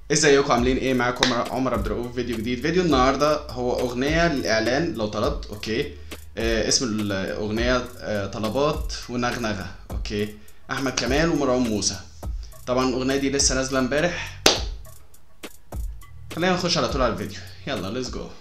ازيكم عاملين ايه معاكم عمر- عمر عبد الرؤوف فيديو جديد فيديو النهارده هو اغنيه للاعلان لو طلبت اوكي آه اسم الاغنيه آه طلبات ونغنغه اوكي احمد كمال ومروان موسى طبعا الاغنيه دي لسه نازله امبارح خلينا نخش على طول على الفيديو يلا ليتس جو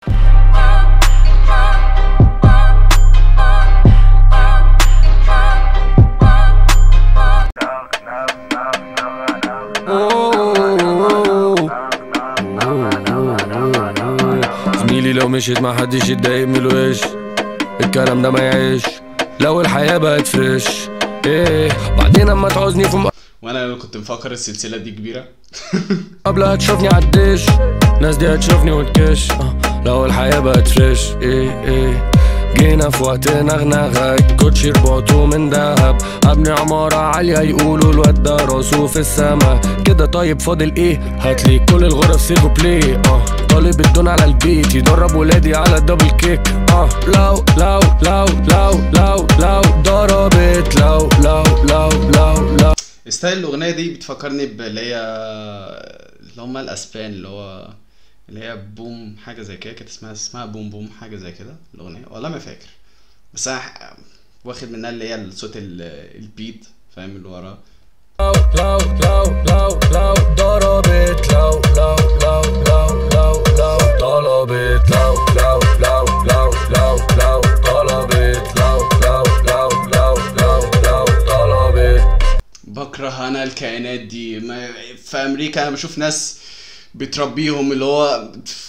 زميلي لو مشيت ما حدش يتضايق من الوش الكلام ده ما يعيش لو الحياة بقت فريش ايه بعدين اما تعوزني في وانا اللي كنت مفكر السلسله دي كبيره مقابلة هتشوفني عالدش ناس دي هتشوفني وتكش آه، لو الحياة بقت فريش ايه ايه جينا في وقت نغنغة كوتشي رباطه من دهب ابني عمارة عالية يقولوا الواد ده راسه في السما كده طيب فاضل ايه هاتلي كل الغرف سيجو بلاي اه طالب الدون على البيت يدرب ولادي على الدبل كيك اه لو لو لو لو لو لو ضربت لو لو لو لو لو ستايل الاغنيه دي بتفكرني باللي هي اللي هم الاسبان اللي هو اللي هي بوم حاجه زي كده كانت اسمها اسمها بوم بوم حاجه زي كده الاغنيه والله ما فاكر بس انا ح- واخد منها اللي هي الصوت ال- البيت فاهم اللي وراه لو لو لو لو لو ضربت لو لو لو لو لو لو طلبت لو لو لو لو لو لو طلبت لو لو لو لو لو لو طلبت بكره انا الكائنات دي ما في امريكا انا بشوف ناس بتربيهم اللي هو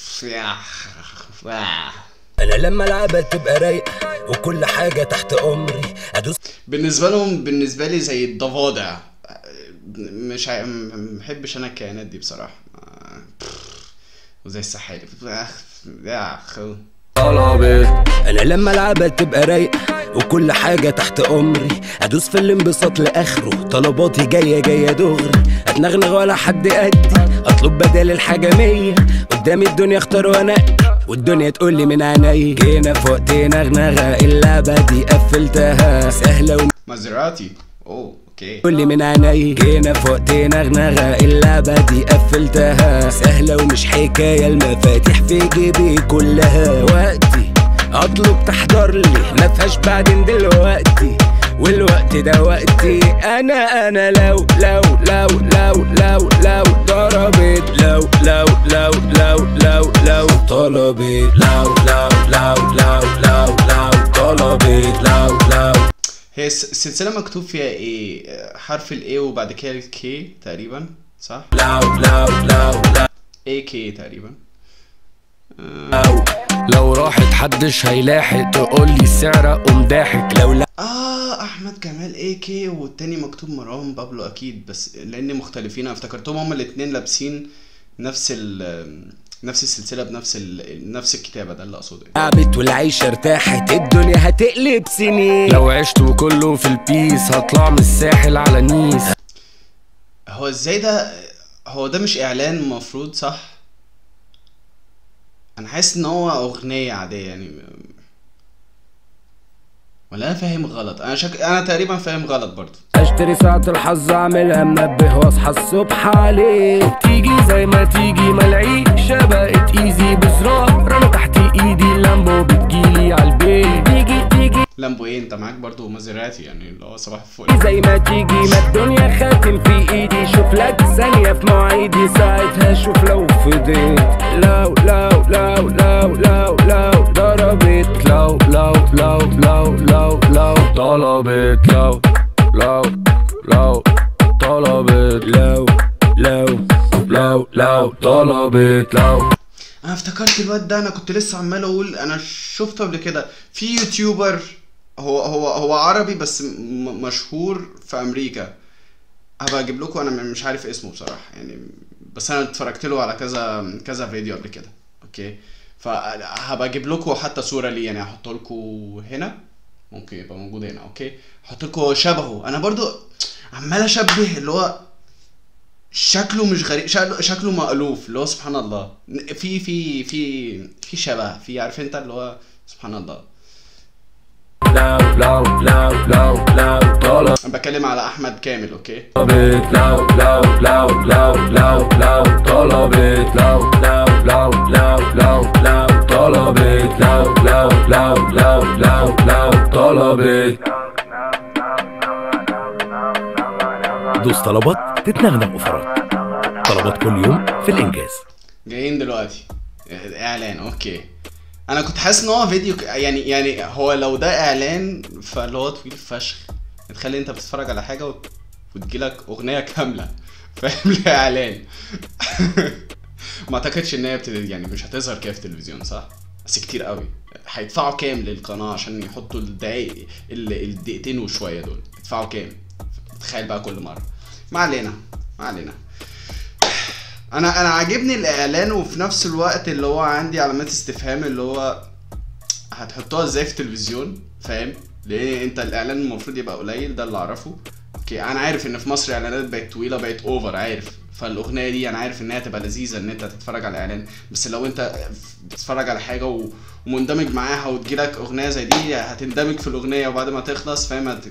انا لما العبها تبقى رايق وكل حاجه تحت امري ادوس بالنسبه لهم بالنسبه لي زي الضفادع مش ع- م- محبش انا الكائنات دي بصراحه وزي السحالف يا اخو طلبت انا لما العبها تبقى رايق وكل حاجه تحت امري ادوس في الانبساط لاخره طلباتي جايه جايه دغري اتنغنغ ولا حد قدي اطلب بدل الحاجه مية قدامي الدنيا اختار وانقي والدنيا تقول لي من عيني جينا في وقت نغنغه اللعبه دي قفلتها سهله مازيراتي اوه اوكي كل من عيني جينا في وقت نغنغة اللعبة دي قفلتها سهلة ومش حكاية المفاتيح في جيبي كلها وقتي اطلب تحضر لي مفيهاش بعدين دلوقتي والوقت ده وقتي انا انا لو لو لو لو لو لو ضربت لو لو لو لو لو لو طلبت لو لو لو لو لو لو طلبت لو لو هي الس- السلسله مكتوب فيها ايه حرف الاي وبعد كده الكي تقريبا صح لو لو لو لو اي كي تقريبا لو لو راحت حدش هيلاحق تقولي السعر اقوم ضاحك لو لا اه احمد كمال اي كي والتاني مكتوب مروان بابلو اكيد بس لان مختلفين انا افتكرتهم هما الاتنين لابسين نفس ال نفس السلسله بنفس ال نفس الكتابه ده اللي اقصده يعني. لعبت والعيشة ارتاحت الدنيا هتقلب سنين لو عشت وكله في البيس هطلع من الساحل على نيس هو ازاي ده هو ده مش اعلان المفروض صح انا حاسس ان هو اغنيه عاديه يعني ولا انا فاهم غلط انا شك... انا تقريبا فاهم غلط برضو اشتري ساعة الحظ اعملها منبه واصحى الصبح عليه تيجي زي ما تيجي ملعيشة بقت ايزي بزرار انا تحت ايدي اللامبو بتجيلي عالبيت تيجي تيجي لامبو ايه انت معاك برضو مازيراتي يعني اللي هو صباح الفل زي ما تيجي ما الدنيا خاتم في ايدي شوف لك ثانية في مواعيدي ساعتها شوف لو فضيت لو لو لو لو لو لو ضربت لو لو لو لو لو لو طلبت لو لو لو طلبت لو لو لو لو طلبت لو انا افتكرت الواد ده انا كنت لسه عمال اقول انا شفته قبل كده في يوتيوبر هو هو هو عربي بس م- مشهور في امريكا هبقى اجيب لكم انا مش عارف اسمه بصراحه يعني بس انا اتفرجت له على كذا كذا فيديو قبل كده اوكي فهبقى اجيب لكم حتى صوره ليه يعني هحط لكم هنا ممكن يبقى موجود هنا اوكي هحط لكم شبهه انا برضو عمال اشبه اللي هو شكله مش غريب شكله, شكله مألوف اللي هو سبحان الله في في في في شبه في عارف انت اللي هو سبحان الله لو لو لو لو لو طلبت انا بتكلم على احمد كامل اوكي لو لو لو لو لو لو طلبت لو لو لو لو لو لو طلبت لو لو لو لو لو لو طلبت دوس طلبات تتنغنغ اوفرات طلبات كل يوم في الانجاز جايين دلوقتي اعلان اوكي انا كنت حاسس ان هو فيديو ك- يعني يعني هو لو ده اعلان فاللي هو طويل فشخ تخلي انت بتتفرج على حاجه وت... وتجيلك اغنيه كامله فاهم ليه اعلان ما اعتقدش ان هي بتد... يعني مش هتظهر كده في التلفزيون صح بس كتير قوي هيدفعوا كام للقناه عشان يحطوا الدقايق ال- الدقيقتين وشويه دول يدفعوا كام تخيل بقى كل مره ما علينا ما علينا انا انا عاجبني الاعلان وفي نفس الوقت اللي هو عندي علامات استفهام اللي هو هتحطوها ازاي في التلفزيون فاهم لان انت الاعلان المفروض يبقى قليل ده اللي اعرفه اوكي انا عارف ان في مصر اعلانات بقت طويله بقت اوفر عارف فالاغنيه دي انا عارف انها تبقى لذيذه ان انت تتفرج على اعلان بس لو انت بتتفرج على حاجه و... ومندمج معاها وتجيلك اغنيه زي دي هتندمج في الاغنيه وبعد ما تخلص فاهم هت...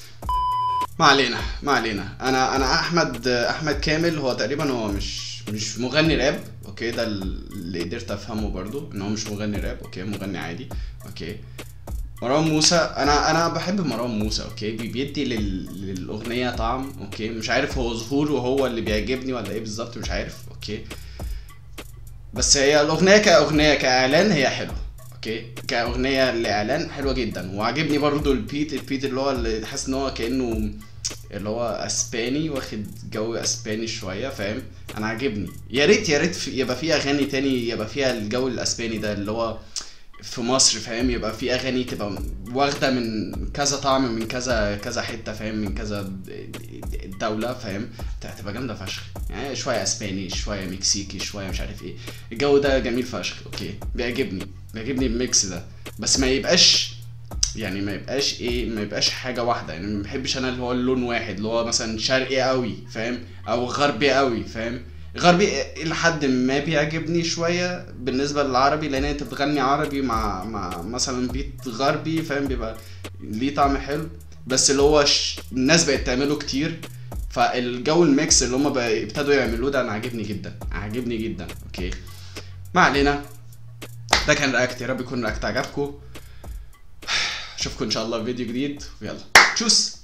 ما علينا ما علينا انا انا احمد احمد كامل هو تقريبا هو مش مش مغني راب اوكي ده اللي قدرت افهمه برضو ان هو مش مغني راب اوكي مغني عادي اوكي مروان موسى انا انا بحب مروان موسى اوكي بي- بيدي لل... للاغنيه طعم اوكي مش عارف هو ظهوره هو اللي بيعجبني ولا ايه بالظبط مش عارف اوكي بس هي الاغنيه كاغنيه كاعلان هي حلوه اوكي كاغنيه لاعلان حلوه جدا وعاجبني برضو البيت البيت اللي هو اللي حاسس ان هو كانه اللي هو اسباني واخد جو اسباني شويه فاهم انا عاجبني يا ريت يا ريت في يبقى في اغاني تاني يبقى فيها الجو الاسباني ده اللي هو في مصر فاهم يبقى في اغاني تبقى واخده من كذا طعم من كذا كذا حته فاهم من كذا دوله فاهم هتبقى جامده فشخ يعني شويه اسباني شويه مكسيكي شويه مش عارف ايه الجو ده جميل فشخ اوكي بيعجبني بيعجبني الميكس ده بس ما يبقاش يعني ما يبقاش ايه ما يبقاش حاجه واحده يعني ما بحبش انا اللي هو اللون واحد اللي هو مثلا شرقي قوي فاهم او غربي قوي فاهم غربي الى حد ما بيعجبني شويه بالنسبه للعربي لان انت بتغني عربي مع مع مثلا بيت غربي فاهم بيبقى ليه طعم حلو بس اللي هو ش... الناس بقت تعمله كتير فالجو الميكس اللي هم بقى ابتدوا يعملوه ده انا عاجبني جدا عاجبني جدا اوكي ما علينا ده كان رياكت يا رب يكون رياكت عجبكم اشوفكم ان شاء الله في فيديو جديد ويلا تشوس